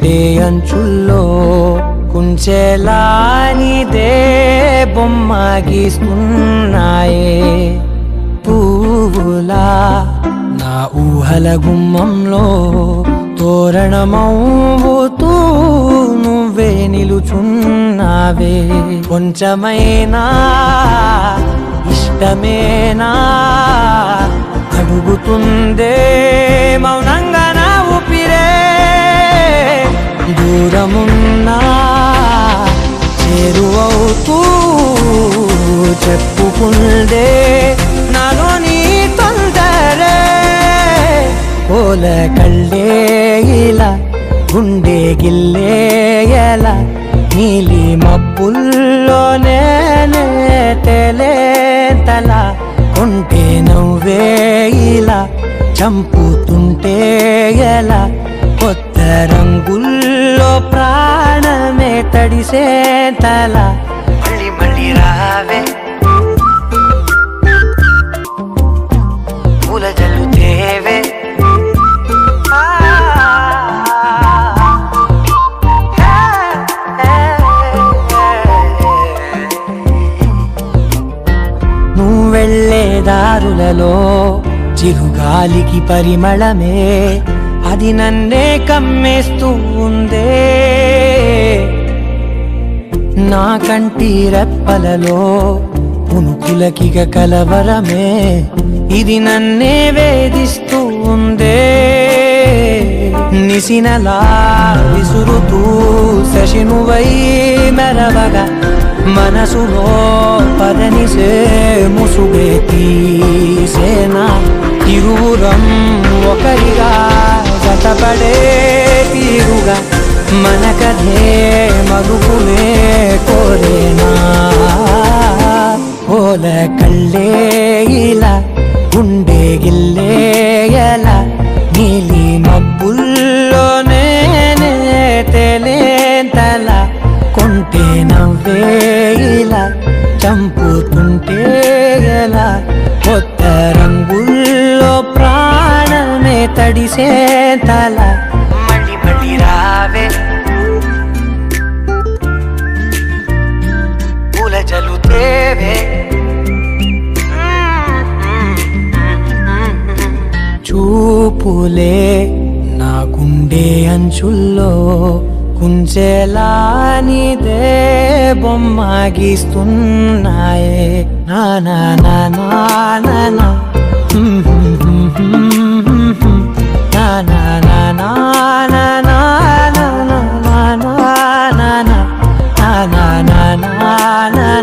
గుండె అంచుల్లో కుంచెలా నీదే బొమ్మ గీస్తున్నాయే పువ్వులా నా ఊహల గుమ్మంలో తోరణమవుతూ నువ్వే నిలుచున్నావే కొంచెమైనా ఇష్టమేనా అడుగుతుందే మౌనంగా నా ఊపిరే దూరమున్నా చేరువవుతూ చెప్పుకుందే నాలో నీ తొందరే ఓల కళ్ళే ఇలా గుండె గిల్లే ఎలా నీలి మబ్బుల్లోనే తల కొంటే నవ్వే ఇలా చంపుతుంటే ఎలా కొత్త రంగుల్లో ప్రాణమే తడిసే తల మళ్ళీ మళ్ళీ రావే పూల జల్లుతేవే నువ్వు వెళ్ళే దారులలో చిరుగాలికి పరిమళమే అది నన్నే కమ్మేస్తూ ఉందే నా కంటి రెప్పలలో పునుకులకిగ కలవరమే ఇది నన్నే వేధిస్తూ ఉందే నిసినలా విసురుతూ శశినువై మెరవగా మనసులో పదనిసే ముసుగే తీసేనా ఇరువురం ఒకరిగా జతపడే తీరుగా మన కథే మరుపులే కోరేనా ఓల కళ్ళే ఇలా గుండె గిల్లే ఎలా నీలి మబ్బుల్లోనే తేలేంతల కొంటే నవ్వే ఇలా చంపుతుంటే ఎలా కొత్త రంగుల్లో ప్రాణమే తడిసే తల మళ్ళీ మళ్ళీ రావే పూల జలుతేవే చూపులే నా గుండె అంచుల్లో కుంచెలా నీదే బొమ్మ గీస్తున్నాయే నా నా నా నా నా నా హ్మ్ హ్మ్ హ్మ్ హ్మ్ హ్మ్ హ్మ్. నా నా నా నా నా నా నా నా నా నా నా నా నా నా నా నా నా